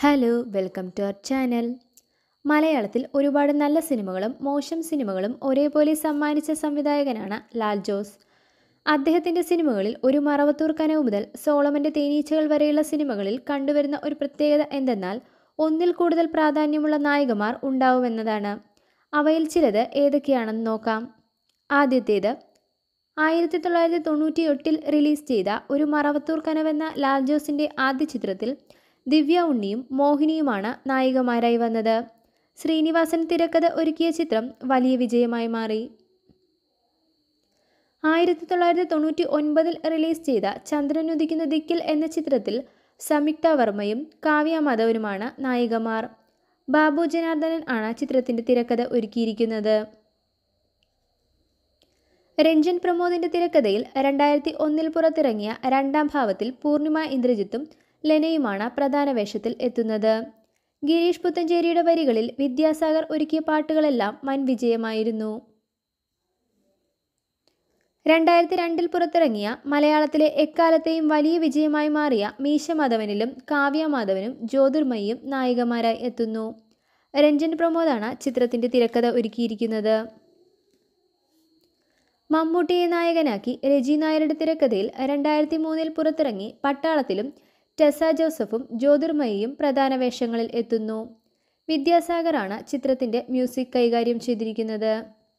hello welcome to our channel മലയാളത്തിൽ ഒരുപാട് നല്ല സിനിമകളും മോശം സിനിമകളും ഒരേപോലെ സമ്മാനിച്ച സംവിധായകനാണ് ലാൽ ജോസ് അദ്ദേഹത്തിൻ്റെ സിനിമകളിൽ ഒരു മറവത്തൂർ കനവ് മുതൽ സോളമൻ്റെ തേനീച്ചകൾ വരെയുള്ള സിനിമകളിൽ കണ്ടുവരുന്ന ഒരു പ്രത്യേകത എന്തെന്നാൽ ഒന്നിൽ കൂടുതൽ പ്രാധാന്യമുള്ള നായികമാർ ഉണ്ടാവുമെന്നതാണ് അവയിൽ ചിലത് ഏതൊക്കെയാണെന്ന് നോക്കാം ആദ്യത്തേത് ആയിരത്തി തൊള്ളായിരത്തി തൊണ്ണൂറ്റി എട്ടിൽ റിലീസ് ചെയ്ത ഒരു മറവത്തൂർ കനവെന്ന ലാൽ ജോസിൻ്റെ ആദ്യ ചിത്രത്തിൽ ദിവ്യ ഉണ്ണിയും മോഹിനിയുമാണ് നായികമാരായി വന്നത് ശ്രീനിവാസൻ തിരക്കഥ ഒരുക്കിയ ചിത്രം വലിയ വിജയമായി മാറി ആയിരത്തി തൊള്ളായിരത്തി തൊണ്ണൂറ്റി ഒൻപതിൽ റിലീസ് ചെയ്ത ചന്ദ്രൻ ഉദിക്കുന്ന ദിക്കിൽ എന്ന ചിത്രത്തിൽ സംയുക്ത വർമ്മയും കാവ്യ മാധവനുമാണ് നായികമാർ ബാബു ജനാർദ്ദനൻ ആണ് ചിത്രത്തിൻ്റെ തിരക്കഥ ഒരുക്കിയിരിക്കുന്നത് രഞ്ജൻ പ്രമോദിന്റെ തിരക്കഥയിൽ രണ്ടായിരത്തി ഒന്നിൽ പുറത്തിറങ്ങിയ രണ്ടാം ഭാവത്തിൽ പൂർണിമ ഇന്ദ്രജിത്തും ലെനയുമാണ് പ്രധാന വേഷത്തിൽ എത്തുന്നത് ഗിരീഷ് പുത്തഞ്ചേരിയുടെ വരികളിൽ വിദ്യാസാഗർ ഒരുക്കിയ പാട്ടുകളെല്ലാം വൻ വിജയമായിരുന്നു രണ്ടായിരത്തി രണ്ടിൽ പുറത്തിറങ്ങിയ മലയാളത്തിലെ എക്കാലത്തെയും വലിയ വിജയമായി മാറിയ മീശ മാധവനിലും കാവ്യ മാധവനും ജ്യോതിർമയിയും നായികമാരായി എത്തുന്നു രഞ്ജൻ പ്രമോദാണ് ചിത്രത്തിന്റെ തിരക്കഥ ഒരുക്കിയിരിക്കുന്നത് മമ്മൂട്ടിയെ നായകനാക്കി രജി നായരുടെ തിരക്കഥയിൽ രണ്ടായിരത്തി മൂന്നിൽ പുറത്തിറങ്ങി പട്ടാളത്തിലും ടെസ ജോസഫും ജ്യോതിർമയിയും പ്രധാന വേഷങ്ങളിൽ എത്തുന്നു വിദ്യാസാഗറാണ് ചിത്രത്തിന്റെ മ്യൂസിക് കൈകാര്യം ചെയ്തിരിക്കുന്നത്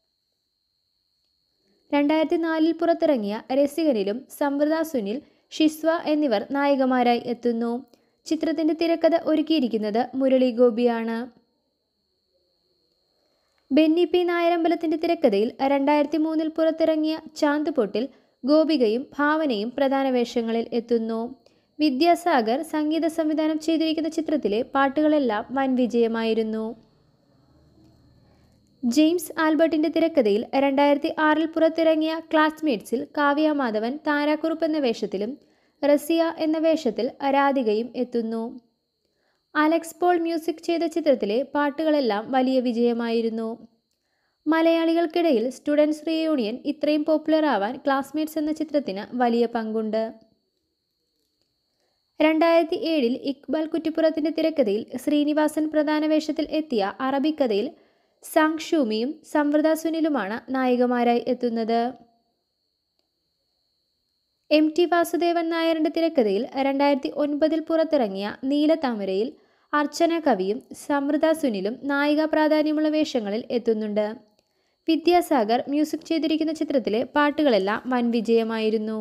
രണ്ടായിരത്തി നാലിൽ പുറത്തിറങ്ങിയ രസികനിലും സംവൃത സുനിൽ ഷിസ്വ എന്നിവർ നായികമാരായി എത്തുന്നു ചിത്രത്തിന്റെ തിരക്കഥ ഒരുക്കിയിരിക്കുന്നത് മുരളി ഗോപിയാണ് ബെന്നി പി നായരമ്പലത്തിന്റെ തിരക്കഥയിൽ രണ്ടായിരത്തി മൂന്നിൽ പുറത്തിറങ്ങിയ ചാന്ത് പൊട്ടിൽ ഗോപികയും ഭാവനയും പ്രധാന വേഷങ്ങളിൽ എത്തുന്നു വിദ്യാസാഗർ സംഗീത സംവിധാനം ചെയ്തിരിക്കുന്ന ചിത്രത്തിലെ പാട്ടുകളെല്ലാം വൻ വിജയമായിരുന്നു ജെയിംസ് ആൽബർട്ടിന്റെ തിരക്കഥയിൽ രണ്ടായിരത്തി ആറിൽ പുറത്തിറങ്ങിയ ക്ലാസ്മേറ്റ്സിൽ കാവ്യ മാധവൻ താരാക്കുറുപ്പ് എന്ന വേഷത്തിലും റസിയ എന്ന വേഷത്തിൽ രാധികയും എത്തുന്നു അലക്സ് പോൾ മ്യൂസിക് ചെയ്ത ചിത്രത്തിലെ പാട്ടുകളെല്ലാം വലിയ വിജയമായിരുന്നു മലയാളികൾക്കിടയിൽ സ്റ്റുഡൻസ് റീയൂണിയൻ ഇത്രയും പോപ്പുലർ ആവാൻ ക്ലാസ്മേറ്റ്സ് എന്ന ചിത്രത്തിന് വലിയ പങ്കുണ്ട് രണ്ടായിരത്തി ഏഴിൽ ഇക്ബാൽ കുറ്റിപ്പുറത്തിന്റെ തിരക്കഥയിൽ ശ്രീനിവാസൻ പ്രധാന വേഷത്തിൽ എത്തിയ അറബിക്കഥയിൽ സാങ് ഷൂമിയും സംവൃത സുനിലുമാണ് നായികമാരായി എത്തുന്നത് എം ടി വാസുദേവൻ നായരുടെ തിരക്കഥയിൽ രണ്ടായിരത്തി ഒൻപതിൽ പുറത്തിറങ്ങിയ നീലതാമരയിൽ അർച്ചന കവിയും സമൃദ്ധ സുനിലും നായിക പ്രാധാന്യമുള്ള വേഷങ്ങളിൽ എത്തുന്നുണ്ട് വിദ്യാസാഗർ മ്യൂസിക് ചെയ്തിരിക്കുന്ന ചിത്രത്തിലെ പാട്ടുകളെല്ലാം വൻ വിജയമായിരുന്നു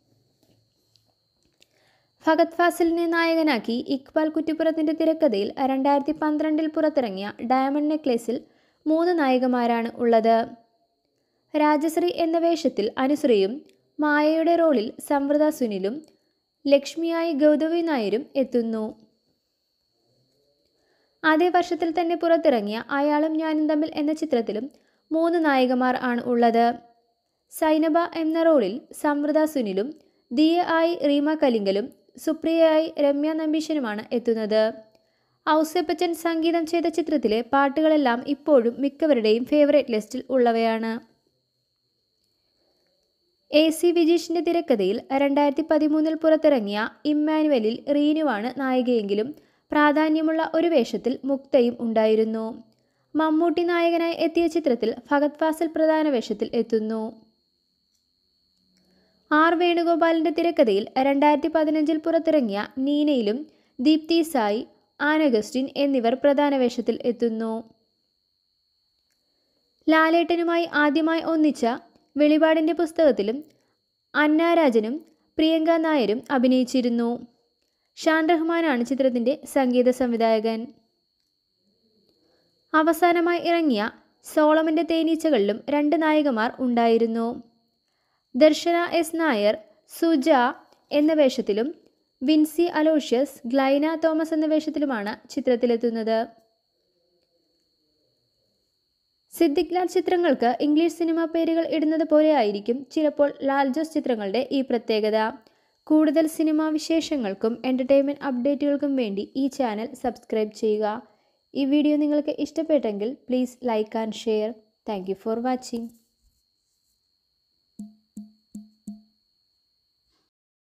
ഫഗത് ഫാസിലിനെ നായകനാക്കി ഇക്ബാൽ കുറ്റിപ്പുറത്തിന്റെ തിരക്കഥയിൽ രണ്ടായിരത്തി പന്ത്രണ്ടിൽ പുറത്തിറങ്ങിയ ഡയമണ്ട് നെക്ലേസിൽ മൂന്ന് നായികമാരാണ് ഉള്ളത് രാജശ്രീ എന്ന വേഷത്തിൽ അനുശ്രീയും മായയുടെ റോളിൽ സംവൃത സുനിലും ലക്ഷ്മിയായി ഗൗതമി നായരും എത്തുന്നു അതേ വർഷത്തിൽ തന്നെ പുറത്തിറങ്ങിയ അയാളും ഞാനും തമ്മിൽ എന്ന ചിത്രത്തിലും മൂന്ന് നായികമാർ ആണ് ഉള്ളത് സൈനബ എന്ന റോളിൽ സംവൃത സുനിലും ദിയ ആയി റീമ കലിങ്കലും സുപ്രിയയായി രമ്യ നമ്പീശനുമാണ് എത്തുന്നത് ഔസേപ്പച്ചൻ സംഗീതം ചെയ്ത ചിത്രത്തിലെ പാട്ടുകളെല്ലാം ഇപ്പോഴും മിക്കവരുടെയും ഫേവറേറ്റ് ലിസ്റ്റിൽ ഉള്ളവയാണ് എ സി വിജീഷിന്റെ തിരക്കഥയിൽ രണ്ടായിരത്തി പതിമൂന്നിൽ പുറത്തിറങ്ങിയ ഇമ്മാനുവലിൽ റീനുവാണ് നായികയെങ്കിലും പ്രാധാന്യമുള്ള ഒരു വേഷത്തിൽ മുക്തയും ഉണ്ടായിരുന്നു മമ്മൂട്ടി നായകനായി എത്തിയ ചിത്രത്തിൽ ഫഗത് ഫാസിൽ പ്രധാന വേഷത്തിൽ എത്തുന്നു ആർ വേണുഗോപാലിന്റെ തിരക്കഥയിൽ രണ്ടായിരത്തി പതിനഞ്ചിൽ പുറത്തിറങ്ങിയ നീനയിലും ദീപ്തി സായി ആനഗസ്റ്റിൻ എന്നിവർ പ്രധാന വേഷത്തിൽ എത്തുന്നു ലാലേട്ടനുമായി ആദ്യമായി ഒന്നിച്ച വെളിപാടിൻ്റെ പുസ്തകത്തിലും അന്നാരാജനും പ്രിയങ്ക നായരും അഭിനയിച്ചിരുന്നു ഷാൻ റഹ്മാനാണ് ചിത്രത്തിൻ്റെ സംഗീത സംവിധായകൻ അവസാനമായി ഇറങ്ങിയ സോളമൻ്റെ തേനീച്ചകളിലും രണ്ട് നായികമാർ ഉണ്ടായിരുന്നു ദർശന എസ് നായർ സുജ എന്ന വേഷത്തിലും വിൻസി അലോഷ്യസ് ഗ്ലൈന തോമസ് എന്ന വേഷത്തിലുമാണ് ചിത്രത്തിലെത്തുന്നത് സിദ്ദിഖ് ലാൽ ചിത്രങ്ങൾക്ക് ഇംഗ്ലീഷ് സിനിമാ പേരുകൾ ഇടുന്നത് പോലെ ആയിരിക്കും ചിലപ്പോൾ ലാൽ ജോസ് ചിത്രങ്ങളുടെ ഈ പ്രത്യേകത കൂടുതൽ സിനിമാ വിശേഷങ്ങൾക്കും എൻ്റർടൈൻമെൻറ്റ് അപ്ഡേറ്റുകൾക്കും വേണ്ടി ഈ ചാനൽ സബ്സ്ക്രൈബ് ചെയ്യുക ഈ വീഡിയോ നിങ്ങൾക്ക് ഇഷ്ടപ്പെട്ടെങ്കിൽ please like and share thank for watching